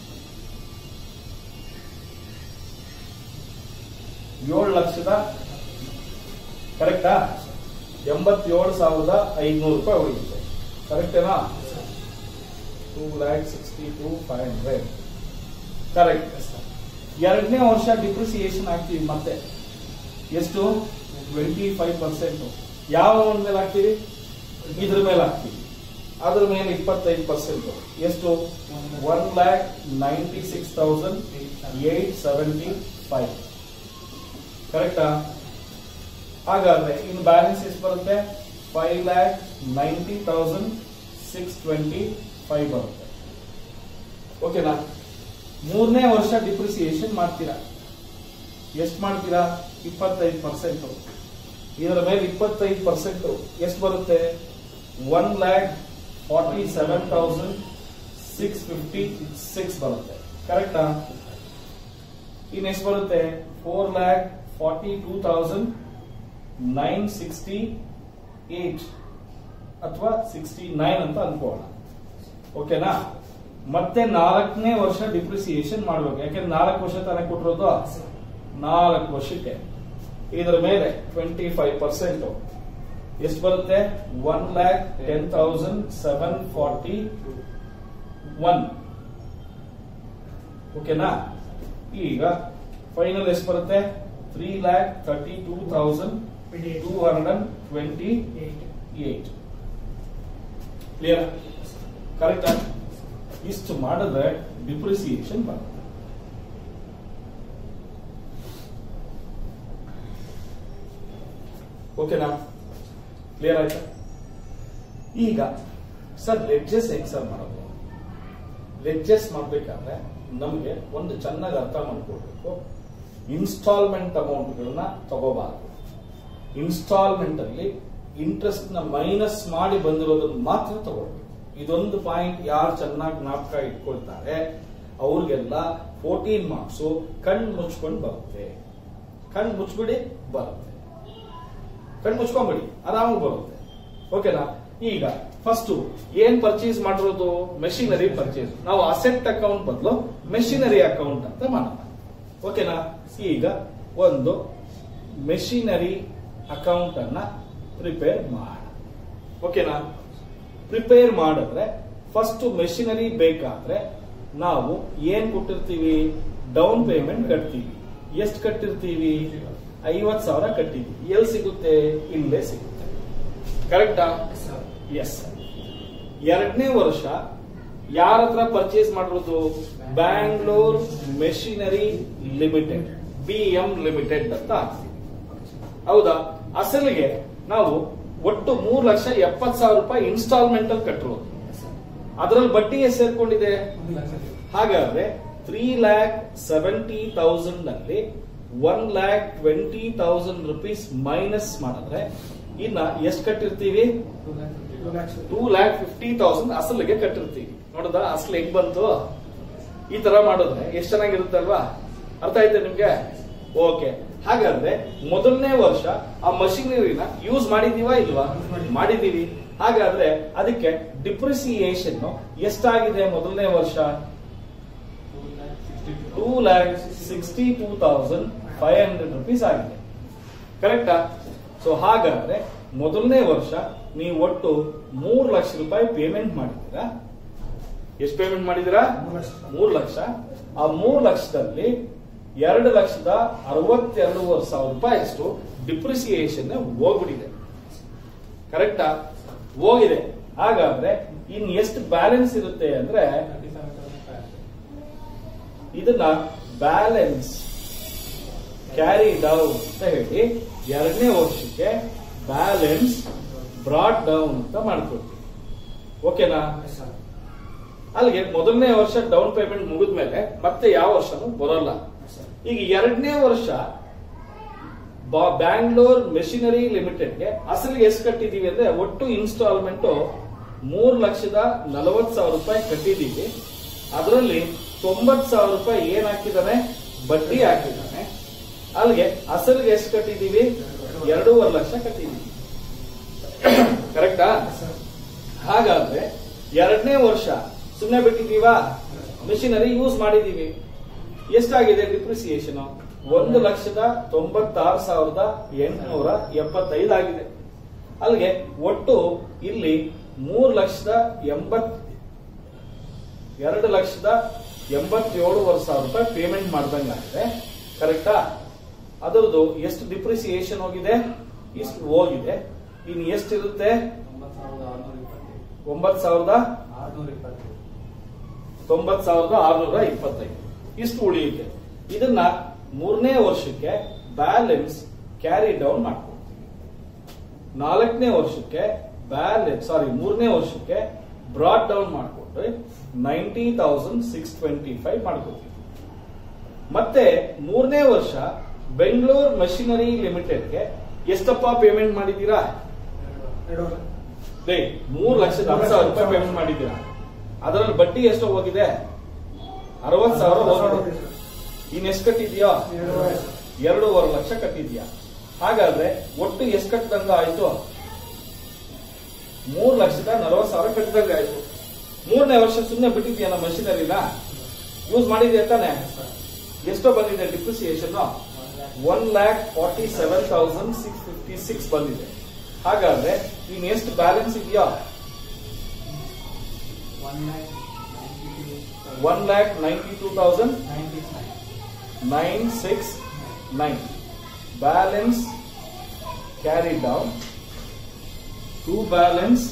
ಏಳು ಲಕ್ಷದ ಕರೆಕ್ಟಾ ಎಂಬತ್ತೇಳು ಸಾವಿರದ ಐದ್ನೂರು ರೂಪಾಯಿ ಉಳಿಯುತ್ತೆ ಕರೆಕ್ಟೇನಾ two lakh sixty two five hundred correct Yes, sir. ಎರಡನೇ ವರ್ಷ ಡಿಪ್ರಿಸಿಯೇಷನ್ ಆಗ್ತೀವಿ ಮತ್ತೆ ಎಷ್ಟು ಟ್ವೆಂಟಿ ಫೈವ್ ಪರ್ಸೆಂಟ್ ಯಾವ ಒಂದ್ ಮೇಲೆ ಹಾಕ್ತೀವಿ ಇದ್ರ ಮೇಲೆ ಹಾಕ್ತೀವಿ ಅದ್ರ ಮೇಲೆ ಇಪ್ಪತ್ತೈದು ಪರ್ಸೆಂಟ್ ಎಷ್ಟು one lakh ninety six thousand eight seventy five ಕರೆಕ್ಟಾ ಹಾಗಾದ್ರೆ ಇನ್ನು ಬ್ಯಾಲೆನ್ಸ್ ಎಷ್ಟು ಬರುತ್ತೆ five lakh ninety thousand six twenty five ಬರುತ್ತೆ ಓಕೆನಾ ಮೂರನೇ ವರ್ಷ ಡಿಪ್ರಿಸಿಯೇಷನ್ ಮಾಡ್ತೀರಾ ಎಷ್ಟು ಮಾಡ್ತೀರಾ ಇಪ್ಪತ್ತೈದು ಪರ್ಸೆಂಟ್ ಇದರ ಮೇಲೆ ಇಪ್ಪತ್ತೈದು ಪರ್ಸೆಂಟ್ ಎಷ್ಟು ಬರುತ್ತೆ one lakh forty seven thousand six fifty six ಬರುತ್ತೆ ಕರೆಕ್ಟಾ ಇನ್ ಎಷ್ಟು ಬರುತ್ತೆ four lakh forty two thousand nine sixty eight ಅಥವಾ ಸಿಕ್ಸ್ಟಿ ನೈನ್ ಅಂತ ಅನ್ಕೋಣ ಓಕೆನಾ ಮತ್ತೆ ನಾಲ್ಕನೇ ವರ್ಷ ಡಿಪ್ರಿಸಿಯೇಷನ್ ಮಾಡ್ಬೇಕು ಯಾಕೆಂದ್ರೆ ನಾಲ್ಕು ವರ್ಷ ತಾನೇ ಕೊಟ್ಟಿರೋದು ನಾಲ್ಕು ವರ್ಷಕ್ಕೆ ಇದರ ಮೇಲೆ ಟ್ವೆಂಟಿ ಫೈವ್ ಪರ್ಸೆಂಟ್ ಎಷ್ಟು ಬರುತ್ತೆ one lakh ten thousand seven forty one ಓಕೆನಾ ಈಗ ಫೈನಲ್ ಎಷ್ಟು ಬರುತ್ತೆ three lakh thirty two thousand two hundred and twenty Eight. Eight clear correct ಇಷ್ಟು ಮಾಡಿದ್ರೆ ಡಿಪ್ರಿಸಿಯೇಷನ್ ಬರುತ್ತೆ ಓಕೆನಾ ಕ್ಲಿಯರ್ ಆಯ್ತಾ ಈಗ ಸರ್ ಲೆಡ್ಜಸ್ ಹೆಂಗ್ ಸರ್ ಮಾಡೋದು ಲೆಡ್ಜಸ್ ಮಾಡ್ಬೇಕಾದ್ರೆ ನಮಗೆ ಒಂದು ಚೆನ್ನಾಗಿ ಅರ್ಥ ಮಾಡ್ಕೊಳ್ಬೇಕು ಇನ್ಸ್ಟಾಲ್ಮೆಂಟ್ ಅಮೌಂಟ್ಗಳನ್ನ ತಗೋಬಾರದು ಇನ್ಸ್ಟಾಲ್ಮೆಂಟ್ ಅಲ್ಲಿ ಇಂಟ್ರೆಸ್ಟ್ ನ ಮೈನಸ್ ಮಾಡಿ ಬಂದಿರೋದನ್ನ ಮಾತ್ರ ತಗೊಳ್ಬೇಕು ಇದೊಂದು ಪಾಯಿಂಟ್ ಯಾರು ಚೆನ್ನಾಗಿ ಜ್ಞಾಪಕ ಇಟ್ಕೊಳ್ತಾರೆ ಅವ್ರಿಗೆಲ್ಲ ಫೋರ್ಟೀನ್ ಮಾರ್ಕ್ಸ್ ಕಣ್ ಮುಚ್ಕೊಂಡು ಬರುತ್ತೆ ಕಣ್ ಮುಚ್ಬಿಡಿ ಬರುತ್ತೆ ಕಣ್ ಮುಚ್ಕೊಂಬಿಡಿ ಆರಾಮಾಗಿ ಬರುತ್ತೆ ಓಕೆನಾ ಈಗ ಫಸ್ಟ್ ಏನ್ ಪರ್ಚೇಸ್ ಮಾಡಿರೋದು ಮೆಷಿನರಿ ಪರ್ಚೇಸ್ ನಾವು ಅಸೆಟ್ ಅಕೌಂಟ್ ಬದಲು ಮೆಷಿನರಿ ಅಕೌಂಟ್ ಅಂತ ಮಾಡೋಣ ಓಕೆನಾ ಈಗ ಒಂದು ಮೆಷಿನರಿ ಅಕೌಂಟ್ ಅನ್ನ ಪ್ರಿಪೇರ್ ಮಾಡ ಓಕೆನಾ ಪ್ರಿಪೇರ್ ಮಾಡಿದ್ರೆ ಫಸ್ಟ್ ಮೆಷಿನರಿ ಬೇಕಾದ್ರೆ ನಾವು ಏನ್ ಕೊಟ್ಟಿರ್ತೀವಿ ಡೌನ್ ಪೇಮೆಂಟ್ ಕಟ್ತೀವಿ ಎಷ್ಟು ಕಟ್ಟಿರ್ತೀವಿ ಐವತ್ ಸಾವಿರ ಕಟ್ಟಿದ್ವಿ ಎಲ್ಲಿ ಸಿಗುತ್ತೆ ಇಲ್ಲೇ ಸಿಗುತ್ತೆ ಕರೆಕ್ಟಾ Yes, sir. ಎಸ್ ಎರಡನೇ ವರ್ಷ ಯಾರ ಹತ್ರ ಪರ್ಚೇಸ್ ಮಾಡಿರೋದು Bangalore machinery limited B M limited ಅಂತ ಹಾಕ್ತೀವಿ ಹೌದಾ ಅಸಲಿಗೆ ನಾವು ಒಟ್ಟು ಮೂರ್ ಲಕ್ಷ ಎಪ್ಪತ್ ಸಾವಿರ ರೂಪಾಯಿ ಇನ್ಸ್ಟಾಲ್ಮೆಂಟ್ ಅಲ್ಲಿ ಕಟ್ಟಿರೋದು Yes, sir. ಅದರಲ್ಲಿ ಬಡ್ಡಿ ಎಷ್ಟು ಸೇರ್ಕೊಂಡಿದೆ ಒಂದು ಲಕ್ಷ. ಹಾಗಾದ್ರೆ ತ್ರೀ ಲ್ಯಾಕ್ ಸೆವೆಂಟಿ ತೌಸಂಡ್ ನಲ್ಲಿ one lakh twenty thousand rupees minus ಮಾಡಿದ್ರೆ ಇನ್ನ ಎಷ್ಟು ಕಟ್ಟಿರ್ತೀವಿ ಟೂ ಲ್ಯಾಕ್ ಫಿಫ್ಟಿ ತೌಸಂಡ್ ಅಸಲಿಗೆ ಕಟ್ಟಿರ್ತೀವಿ ನೋಡದ ಅಸಲು ಹೆಂಗ್ ಬಂತು ಈ ತರ ಮಾಡಿದ್ರೆ ಎಷ್ಟು ಚೆನ್ನಾಗಿರುತ್ತೆ ಅಲ್ವಾ ಅರ್ಥ ಆಯ್ತಾ ನಿಮ್ಗೆ ಓಕೆ ಹಾಗಾದ್ರೆ ಮೊದಲನೇ ವರ್ಷ ಆ ಮಷಿನರಿನ ಯೂಸ್ ಮಾಡಿದೀವಾ ಇಲ್ವಾ ಮಾಡಿದೀವಿ ಹಾಗಾದ್ರೆ ಅದಕ್ಕೆ ಡಿಪ್ರಿಸಿಯೇಷನ್ ಎಷ್ಟಾಗಿದೆ ಮೊದಲನೇ ವರ್ಷ two lakh sixty two thousand five hundred rupees ಆಗಿದೆ ಕರೆಕ್ಟಾ ಸೊ ಹಾಗಾದ್ರೆ ಮೊದಲನೇ ವರ್ಷ ನೀವು ಒಟ್ಟು ಮೂರು ಲಕ್ಷ ರೂಪಾಯಿ ಪೇಮೆಂಟ್ ಮಾಡಿದ್ದೀರಾ ಎಷ್ಟು ಪೇಮೆಂಟ್ ಮಾಡಿದ್ದೀರಾ ಮೂರು ಲಕ್ಷ. ಮೂರು ಲಕ್ಷ ಆ ಮೂರು ಲಕ್ಷದಲ್ಲಿ ಎರಡು ಲಕ್ಷದ ಅರವತ್ತೆರಡೂವರೆ ಸಾವಿರ ರೂಪಾಯಿ ಅಷ್ಟು ಡಿಪ್ರಿಸಿಯೇಷನ್ ಹೋಗ್ಬಿಟ್ಟಿದೆ ಕರೆಕ್ಟಾ ಹೋಗಿದೆ ಹಾಗಾದ್ರೆ ಇನ್ ಎಷ್ಟು ಬ್ಯಾಲೆನ್ಸ್ ಇರುತ್ತೆ ಅಂದ್ರೆ ಇದನ್ನ ಬ್ಯಾಲೆನ್ಸ್ ಕ್ಯಾರಿ ಡೌನ್ ಅಂತ ಹೇಳಿ ಎರಡನೇ ವರ್ಷಕ್ಕೆ ಬ್ಯಾಲೆನ್ಸ್ ಬ್ರಾಡ್ ಡೌನ್ ಅಂತ ಮಾಡ್ಕೊಡ್ತೀವಿ ಓಕೆನಾ ಅಲ್ಲಿಗೆ ಮೊದಲನೇ ವರ್ಷ ಡೌನ್ ಪೇಮೆಂಟ್ ಮುಗಿದ್ಮೇಲೆ ಮತ್ತೆ ಯಾವ ವರ್ಷನೂ ಬರೋಲ್ಲ ಈಗ ಎರಡನೇ ವರ್ಷ ಬಾ- ಬ್ಯಾಂಗ್ಳೂರ್ ಮೆಷಿನರಿ ಲಿಮಿಟೆಡ್ಗೆ ಅಸಲಿಗೆ ಎಷ್ಟು ಕಟ್ಟಿದೀವಿ ಅಂದ್ರೆ ಒಟ್ಟು ಇನ್ಸ್ಟಾಲ್ಮೆಂಟ್ ಮೂರ್ ಲಕ್ಷದ ನಲವತ್ ಸಾವಿರ ರೂಪಾಯಿ ಕಟ್ಟಿದೀವಿ ಅದರಲ್ಲಿ ತೊಂಬತ್ ಸಾವಿರ ರೂಪಾಯಿ ಏನ್ ಹಾಕಿದಾನೆ ಬಡ್ಡಿ ಹಾಕಿದಾನೆ ಅಲ್ಲಿಗೆ ಅಸಲಿಗೆ ಎಷ್ಟು ಕಟ್ಟಿದೀವಿ ಎರಡೂವರೆ ಲಕ್ಷ ಕಟ್ಟಿದೀವಿ ಕರೆಕ್ಟಾ ಹಾಗಾದ್ರೆ ಎರಡನೇ ವರ್ಷ ಸುಮ್ಮನೆ ಬಿಟ್ಟಿದೀವಾ ಮಿಷಿನರಿ ಯೂಸ್ ಮಾಡಿದೀವಿ ಎಷ್ಟಾಗಿದೆ ಡಿಪ್ರಿಸಿಯೇಷನ್ ಒಂದು ಲಕ್ಷದ ತೊಂಬತ್ತಾರು ಸಾವಿರದ ಎಂಟುನೂರ ಎಪ್ಪತ್ತೈದು ಆಗಿದೆ ಅಲ್ಲಿಗೆ ಒಟ್ಟು ಇಲ್ಲಿ ಮೂರು ಲಕ್ಷದ ಎಂಬತ್ ಎರಡು ಲಕ್ಷದ ಎಂಬತ್ತೇಳುವರೆ ಸಾವಿರ ರೂಪಾಯಿ ಪೇಮೆಂಟ್ ಮಾಡ್ದಂಗಾಗಿದೆ ಕರೆಕ್ಟಾ ಅದರದ್ದು ಎಷ್ಟು ಡಿಪ್ರಿಸಿಯೇಷನ್ ಹೋಗಿದೆ ಇಷ್ಟು ಹೋಗಿದೆ ಇನ್ನು ಎಷ್ಟಿರುತ್ತೆ ಒಂಬತ್ ಸಾವಿರದ ತೊಂಬತ್ ಸಾವಿರದ ಆರ್ನೂರ ಇಪ್ಪತ್ತೈದು ಇಷ್ಟು ಉಳಿಯುತ್ತೆ ಇದನ್ನ ಮೂರನೇ ವರ್ಷಕ್ಕೆ ಬ್ಯಾಲೆನ್ಸ್ ಕ್ಯಾರಿ ಡೌನ್ ಮಾಡ್ಕೊಡ್ತೀವಿ ನಾಲ್ಕನೇ ವರ್ಷಕ್ಕೆ ಬ್ಯಾಲೆನ್ಸ್ ಸಾರಿ ಮೂರನೇ ವರ್ಷಕ್ಕೆ ಬ್ರಾಡ್ ಡೌನ್ ಮಾಡ್ಕೊಟ್ರೆ ninety thousand six twenty five ಮಾಡ್ಕೋತೀವಿ ಮತ್ತೆ ಮೂರನೇ ವರ್ಷ ಬೆಂಗಳೂರು ಮಷಿನರಿ ಲಿಮಿಟೆಡ್ಗೆ ಎಷ್ಟಪ್ಪ ಪೇಮೆಂಟ್ ಮಾಡಿದ್ದೀರಾ ಡೇ ಮೂರು ಲಕ್ಷದ ಹತ್ತು ಸಾವಿರ ರೂಪಾಯಿ ಪೇಮೆಂಟ್ ಮಾಡಿದ್ದೀರಾ ಅದರಲ್ಲಿ ಬಡ್ಡಿ ಎಷ್ಟು ಹೋಗಿದೆ ಅರವತ್ ಸಾವಿರ ಹೋಗಿದೆ ಇನ್ ಎಷ್ಟು ಕಟ್ಟಿದ್ಯಾ ಎರಡೂವರೆ ಲಕ್ಷ ಕಟ್ಟಿದ್ಯಾ ಹಾಗಾದ್ರೆ ಒಟ್ಟು ಎಷ್ಟು ಕಟ್ಟಿದಂಗ ಆಯ್ತು ಮೂರ್ ಲಕ್ಷದ ನಲವತ್ ಸಾವಿರ ಕಟ್ಟಿದಂಗ ಆಯ್ತು ಮೂರನೇ ವರ್ಷ ಸುಮ್ಮನೆ ಬಿಟ್ಟಿದ್ಯಾ ನಮ್ಮ ಮಷಿನರಿನ ಯೂಸ್ ಮಾಡಿದ್ಯಾ ತಾನೆ ಎಷ್ಟೋ ಬಂದಿದೆ depreciation one lakh forty seven thousand six fifty six ಬಂದಿದೆ ಹಾಗಾದ್ರೆ ಇನ್ ಎಷ್ಟು ಬ್ಯಾಲೆನ್ಸ್ ಇದೆಯಾ one lakh ninety two thousand nine six nine balance carry down to balance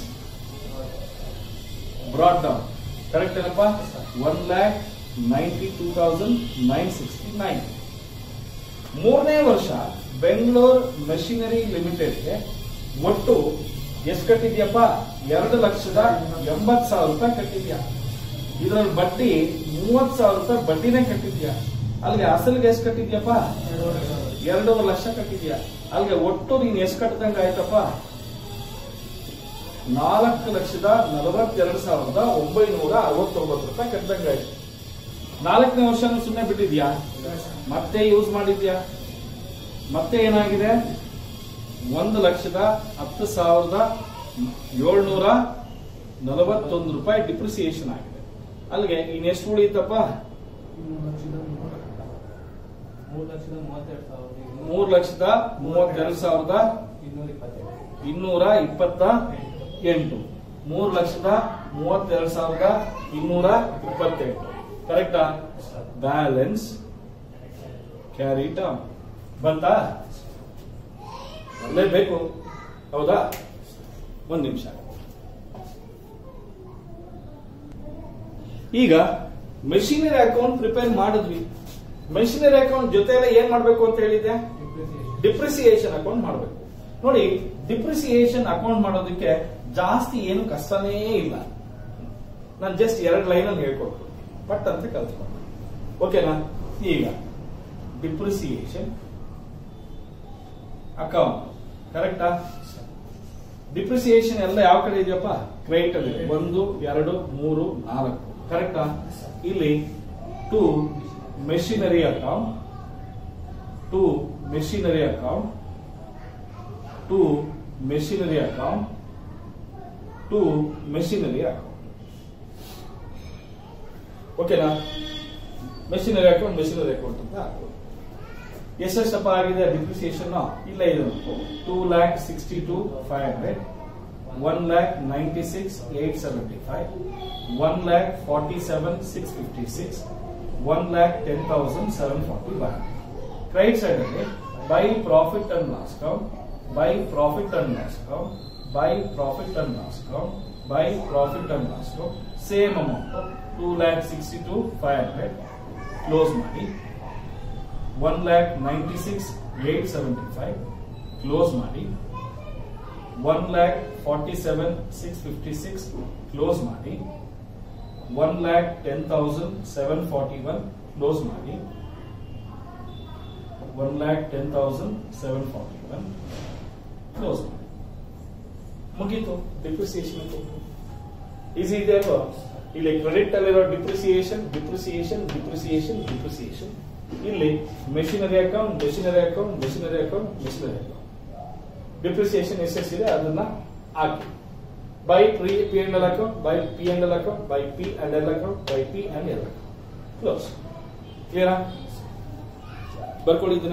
brought down correct ಏನಪ್ಪ one lakh ninety two thousand nine sixty nine ಮೂರನೇ ವರ್ಷ ಬೆಂಗಳೂರು ಮೆಷಿನರಿ ಲಿಮಿಟೆಡ್ಗೆ ಒಟ್ಟು ಎಷ್ಟು ಕಟ್ಟಿದ್ಯಪ್ಪ ಎರಡು ಲಕ್ಷದ ಎಂಬತ್ ಸಾವಿರ ರೂಪಾಯಿ ಕಟ್ಟಿದ್ಯಾ ಇದರಲ್ಲಿ ಬಡ್ಡಿ ಮೂವತ್ ಸಾವಿರ ರೂಪಾಯಿ ಬಡ್ಡಿನೇ ಕಟ್ಟಿದ್ಯಾ ಅಲ್ಲಿಗೆ ಅಸಲಿಗೆ ಎಷ್ಟು ಕಟ್ಟಿದ್ಯಪ್ಪ ಎರಡೂವರೆ ಲಕ್ಷ ಕಟ್ಟಿದ್ಯಾ ಅಲ್ಲಿಗೆ ಒಟ್ಟು ನೀನ್ ಎಷ್ಟು ಕಟ್ಟದಂಗ ಆಯ್ತಪ್ಪ ನಾಲ್ಕು ಲಕ್ಷದ ನಲವತ್ತೆರಡು ಸಾವಿರದ ಒಂಬೈನೂರ ಅರವತ್ತೊಂಬತ್ತು ರೂಪಾಯಿ ಕಟ್ಟದಂಗ ಆಯ್ತು ನಾಲ್ಕನೇ ವರ್ಷ ಸುಮ್ಮನೆ ಬಿಟ್ಟಿದ್ಯಾ ಮತ್ತೆ ಯೂಸ್ ಮಾಡಿದ್ಯಾ ಮತ್ತೆ ಏನಾಗಿದೆ ಒಂದು ಲಕ್ಷದ ಹತ್ತು ಸಾವಿರದ ಏಳ್ನೂರ ನಲವತ್ತೊಂದು ರೂಪಾಯಿ ಡಿಪ್ರಿಸಿಯೇಷನ್ ಆಗಿದೆ ಅಲ್ಲಿಗೆ ಇನ್ನೆಷ್ಟು ಉಳಿಯುತ್ತಪ್ಪ ಮೂರು ಲಕ್ಷದ ಮೂವತ್ತೆರಡು ಸಾವಿರದ ಮೂರು ಲಕ್ಷದ ಮೂವತ್ತೆರಡು ಸಾವಿರದ ಇನ್ನೂರ ಇಪ್ಪತ್ತೈದು ಇನ್ನೂರ ಇಪ್ಪತ್ತ ಎಂಟು ಮೂರು ಲಕ್ಷದ ಮೂವತ್ತೆರಡು ಸಾವಿರದ ಇನ್ನೂರ ಇಪ್ಪತ್ತೆಂಟು ಕರೆಕ್ಟಾ ಬ್ಯಾಲೆನ್ಸ್ ಕ್ಯಾರಿ ಡೌನ್ ಬಂತಾ ಬೇಕು ಹೌದಾ ಒಂದ್ ನಿಮಿಷ ಈಗ ಮೆಷಿನರಿ ಅಕೌಂಟ್ ಪ್ರಿಪೇರ್ ಮಾಡಿದ್ವಿ ಮೆಷಿನರಿ ಅಕೌಂಟ್ ಜೊತೆಲೆ ಏನ್ ಮಾಡ್ಬೇಕು ಅಂತ ಹೇಳಿದ್ದೆ ಡಿಪ್ರಿಸಿಯೇಷನ್ ಅಕೌಂಟ್ ಮಾಡಬೇಕು ನೋಡಿ ಡಿಪ್ರಿಸಿಯೇಷನ್ ಅಕೌಂಟ್ ಮಾಡೋದಕ್ಕೆ ಜಾಸ್ತಿ ಏನು ಕಷ್ಟನೇ ಇಲ್ಲ ನಾನು ಜಸ್ಟ್ ಎರಡು ಲೈನ್ ಅಲ್ಲಿ ಹೇಳ್ಕೊಡ್ತೀನಿ ಪಟ್ ಅಂತ ಕಲ್ತ್ಕೊಂಡು ಓಕೆನಾ ಈಗ ಡಿಪ್ರಿಸಿಯೇಷನ್ ಅಕೌಂಟ್ ಕರೆಕ್ಟಾ ಡಿಪ್ರಿಸಿಯೇಷನ್ ಎಲ್ಲ ಯಾವ ಕಡೆ ಇದೆಯಪ್ಪ ಕ್ರೆಡಿಟ್ ಅಲ್ಲಿ ಇದೆ. ಒಂದು ಎರಡು ಮೂರು ನಾಲ್ಕು ಕರೆಕ್ಟಾ ಇಲ್ಲಿ to machinery account to machinery account to machinery account to machinery account ಓಕೆನಾ ಮೆಷಿನರಿ ಅಕೌಂಟ್ ಮೆಷಿನರಿ ಅಕೌಂಟ್ ಅಂತ ಹಾಕ್ಬೋದು ಎಷ್ಟೆಷ್ಟಪ್ಪ ಆಗಿದೆ ಡಿಪ್ರಿಸಿಯೇಷನ್ ಇಲ್ಲ ಇದು two lakh sixty two five hundred one lakh ninety six eight seventy five one lakh forty seven six fifty six one lakh ten thousand seven forty one credit side ಅಲ್ಲಿ by profit and loss count by profit and loss count by profit and loss count by profit and loss count same amount two lakh sixty two five hundred close ಮಾಡಿ one lakh ninety six eight seventy five close ಮಾಡಿ one lakh forty seven six fifty six close ಮಾಡಿ one lakh ten thousand seven forty one close ಮಾಡಿ one lakh ten thousand seven forty one close ಮಾಡಿ ಮುಗೀತು ಡಿಪ್ರಿಸಿಯೇಷನ್ ಈಸಿ ಇದೆ ಅಲ್ವಾ ಇಲ್ಲಿ ಕ್ರೆಡಿಟ್ ಅಲ್ಲಿರೋ ಡಿಪ್ರಿಸಿಯೇಷನ್ ಡಿಪ್ರಿಸಿಯೇಷನ್ ಡಿಪ್ರಿಸಿಯೇಷನ್ ಡಿಪ್ರಿಸಿಯೇಷನ್ ಇಲ್ಲಿ machinery account machinery account machinery account machinery account depreciation ಎಷ್ಟೆಷ್ಟಿದೆ ಅದನ್ನ ಹಾಕಿ by P P and L account by P and L account by P and L account by P and L account close ಕ್ಲಿಯರಾ ಬರ್ಕೊಳ್ಳಿ ಇದನ್ನ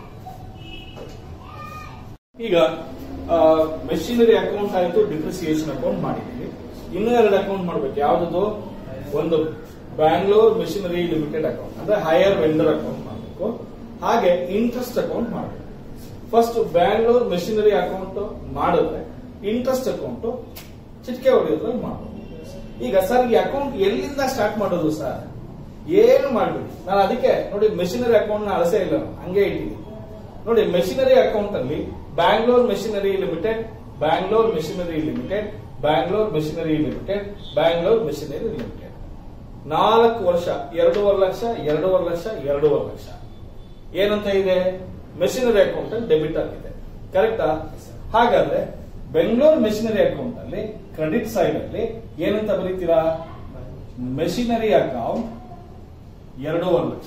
ಈಗ ಮೆಷಿನರಿ ಅಕೌಂಟ್ ಆಯ್ತು ಡಿಪ್ರಿಸಿಯೇಷನ್ ಅಕೌಂಟ್ ಮಾಡಿದೀವಿ ಇನ್ನೂ ಎರಡು ಅಕೌಂಟ್ ಮಾಡ್ಬೇಕು ಯಾವ್ದು ಒಂದು ಬ್ಯಾಂಗ್ಳೂರ್ ಮೆಷಿನರಿ ಲಿಮಿಟೆಡ್ ಅಕೌಂಟ್ ಅಂದ್ರೆ ಹೈಯರ್ ವೆಂಡರ್ ಅಕೌಂಟ್ ಮಾಡಬೇಕು ಹಾಗೆ ಇಂಟ್ರೆಸ್ಟ್ ಅಕೌಂಟ್ ಮಾಡಬೇಕು ಫಸ್ಟ್ ಬ್ಯಾಂಗ್ಳೂರ್ ಮೆಷಿನರಿ ಅಕೌಂಟ್ ಮಾಡಿದ್ರೆ ಇಂಟ್ರೆಸ್ಟ್ ಅಕೌಂಟ್ ಚಿಟಿಕೆ ಹೊಡೆಯೋದ್ರಲ್ಲಿ ಮಾಡಬಹುದು ಈಗ ಸರ್ ಈ ಅಕೌಂಟ್ ಎಲ್ಲಿಂದ ಸ್ಟಾರ್ಟ್ ಮಾಡೋದು ಸರ್ ಏನು ಮಾಡ್ಬಿಡಿ ನಾನು ಅದಕ್ಕೆ ನೋಡಿ ಮೆಷಿನರಿ ಅಕೌಂಟ್ ನ ಅಳಸೇ ಇಲ್ಲ ನಾನು, ಹಂಗೆ ಇಟ್ಟಿದ್ದೀನಿ ನೋಡಿ ಮೆಷಿನರಿ ಅಕೌಂಟ್ ಅಲ್ಲಿ Bangalore machinery limited Bangalore machinery limited Bangalore machinery limited Bangalore machinery limited ನಾಲ್ಕು ವರ್ಷ ಎರಡೂವರೆ ಲಕ್ಷ ಎರಡೂವರೆ ಲಕ್ಷ ಎರಡೂವರೆ ಲಕ್ಷ ಏನಂತ ಇದೆ ಮೆಷಿನರಿ ಅಕೌಂಟ್ ಅಲ್ಲಿ ಡೆಬಿಟ್ ಆಗಿದೆ ಕರೆಕ್ಟಾ ಹಾಗಾದ್ರೆ ಬೆಂಗಳೂರು ಮೆಷಿನರಿ ಅಕೌಂಟ್ ಅಲ್ಲಿ ಕ್ರೆಡಿಟ್ ಸೈಡ್ ಅಲ್ಲಿ ಏನಂತ ಬರೀತೀರಾ ಮೆಷಿನರಿ ಅಕೌಂಟ್ ಎರಡೂವರೆ ಲಕ್ಷ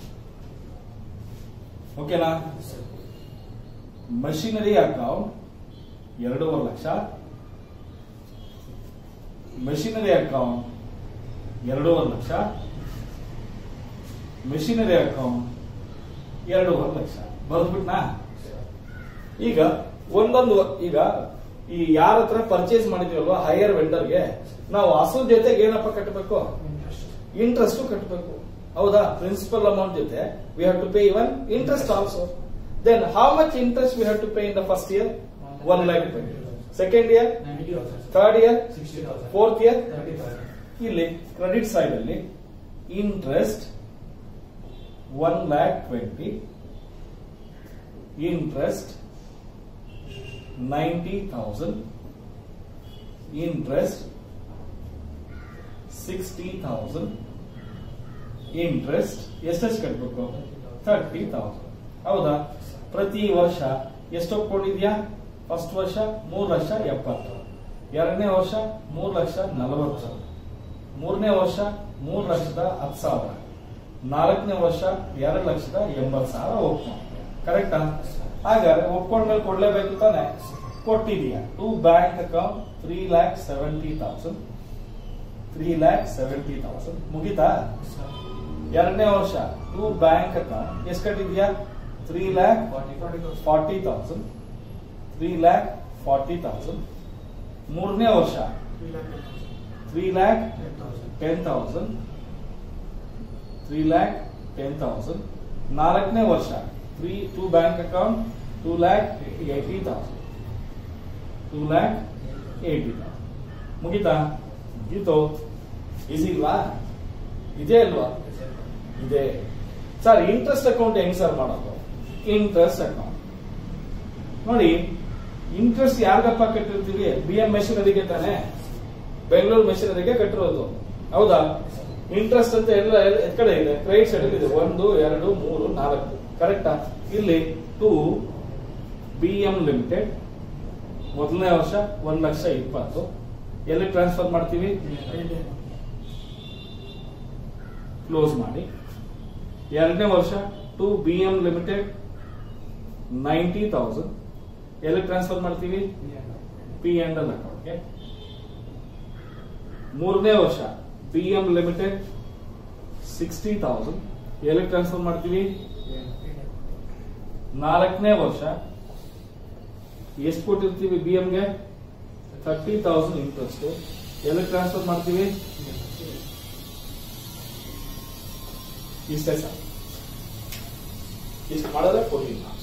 ಓಕೆನಾ ಮಷಿನರಿ ಅಕೌಂಟ್ ಎರಡೂವರೆ ಲಕ್ಷ ಮೆಷಿನರಿ ಅಕೌಂಟ್ ಎರಡೂವರೆ ಲಕ್ಷ ಮೆಷಿನರಿ ಅಕೌಂಟ್ ಎರಡೂವರೆ ಲಕ್ಷ ಬರೆದ್ಬಿಟ್ನಾ ಈಗ ಒಂದೊಂದು ಈಗ ಈ ಯಾರ ಹತ್ರ ಪರ್ಚೇಸ್ ಮಾಡಿದೀವಲ್ವಾ ಹೈಯರ್ ವೆಂಡರ್ಗೆ ನಾವು ಹಸು ಜೊತೆಗೆ ಏನಪ್ಪ ಕಟ್ಟಬೇಕು ಇಂಟ್ರೆಸ್ಟ್ ಕಟ್ಟಬೇಕು ಹೌದಾ ಪ್ರಿನ್ಸಿಪಲ್ ಅಮೌಂಟ್ ಜೊತೆ we have to pay even interest also then how much interest we have to pay in the first year one lakh second year third year fourth year ಇಲ್ಲಿ ಕ್ರೆಡಿಟ್ ಸೈಡ್ ಅಲ್ಲಿ interest one lakh twenty interest ninety thousand interest sixty thousand interest ಎಷ್ಟೆಷ್ಟು ಕಟ್ಟಬೇಕು ಥರ್ಟಿ ತೌಸಂಡ್ ಹೌದಾ ಪ್ರತಿ ವರ್ಷ ಎಷ್ಟು ಒಪ್ಕೊಂಡಿದ್ಯಾ ಫಸ್ಟ್ ವರ್ಷ ಮೂರು ಲಕ್ಷ ಎಪ್ಪತ್ತು ಎರಡನೇ ವರ್ಷ ಮೂರು ಲಕ್ಷ ನಲವತ್ತು ಮೂರನೇ ವರ್ಷ ಮೂರು ಲಕ್ಷದ ಹತ್ತು ಸಾವಿರ ನಾಲ್ಕನೇ ವರ್ಷ ಎರಡು ಲಕ್ಷದ ಎಂಬತ್ತು ಸಾವಿರ ಒಪ್ಕೊಂಡು ಕರೆಕ್ಟಾ ಹಾಗಾದ್ರೆ ಒಪ್ಕೊಂಡ್ಮೇಲೆ ಕೊಡ್ಲೇಬೇಕು ತಾನೆ ಕೊಟ್ಟಿದೀಯ to bank account three lakh seventy thousand three lakh seventy thousand ಮುಗಿತಾ ಎರಡನೇ ವರ್ಷ ಟು ಬ್ಯಾಂಕ್ ಅಕೌಂಟ್ ಎಷ್ಟು ಕಟ್ಟಿದ್ಯಾ three lakh forty thousand three lakh forty thousand ಮೂರನೇ ವರ್ಷ three lakh ten thousand three lakh ten thousand ನಾಲ್ಕನೇ ವರ್ಷ three to bank account two lakh eighty thousand two lakh eighty thousand ಮುಗಿತಾ ಮುಗೀತು ಈಸಿ ಇಲ್ವಾ ಇದೇ ಅಲ್ವಾ ಇದೆ ಸರ್ ಇಂಟ್ರೆಸ್ಟ್ ಅಕೌಂಟ್ ಹೆಂಗ್ ಸರ್ ಮಾಡೋದು ಇಂಟ್ರೆಸ್ಟ್ ಅಕೌಂಟ್ ನೋಡಿ ಇಂಟ್ರೆಸ್ಟ್ ಯಾರಿಗಪ್ಪ ಕಟ್ಟಿರ್ತೀವಿ ಬಿ ಎಂ ಮೆಷಿನರಿಗೆ ತಾನೆ ಬೆಂಗಳೂರು ಮೆಷಿನರಿಗೆ ಕಟ್ಟಿರೋದು ಹೌದಾ ಇಂಟ್ರೆಸ್ಟ್ ಅಂತ ಎಲ್ಲ ಎದ್ ಕಡೆ ಇದೆ ಕ್ರೆಡಿಟ್ ಸೈಡ್ ಇದೆ ಒಂದು ಎರಡು ಮೂರು ನಾಲ್ಕು ಕರೆಕ್ಟಾ ಇಲ್ಲಿ ಟು ಬಿ ಎಂ ಲಿಮಿಟೆಡ್ ಮೊದಲನೇ ವರ್ಷ ಒಂದ್ ಲಕ್ಷ ಇಪ್ಪತ್ತು ಎಲ್ಲಿ ಟ್ರಾನ್ಸ್ಫರ್ ಮಾಡ್ತೀವಿ ಕ್ಲೋಸ್ ಮಾಡಿ ಎರಡನೇ ವರ್ಷ to B M limited ninety thousand ಎಲ್ಲಿ ಟ್ರಾನ್ಸ್ಫರ್ ಮಾಡ್ತೀವಿ ಪಿ ಅಂಡ್ ಎಲ್ ಅಕೌಂಟ್ಗೆ ಮೂರನೇ ವರ್ಷ B M limited sixty thousand ಎಲ್ಲಿ ಟ್ರಾನ್ಸ್ಫರ್ ಮಾಡ್ತೀವಿ ನಾಲ್ಕನೇ ವರ್ಷ ಎಷ್ಟು ಕೊಟ್ಟಿರ್ತೀವಿ ಬಿ ಎಂಗೆ ಥರ್ಟಿ ತೌಸಂಡ್ ಇಂಟ್ರೆಸ್ಟ್ ಎಲ್ಲಿ ಟ್ರಾನ್ಸ್ಫರ್ ಮಾಡ್ತೀವಿ ಇಷ್ಟೇ ಸರ್ ಇಷ್ಟು ಮಾಡಿದ್ರೆ ಕೊಟ್ಟಿಲ್ಲ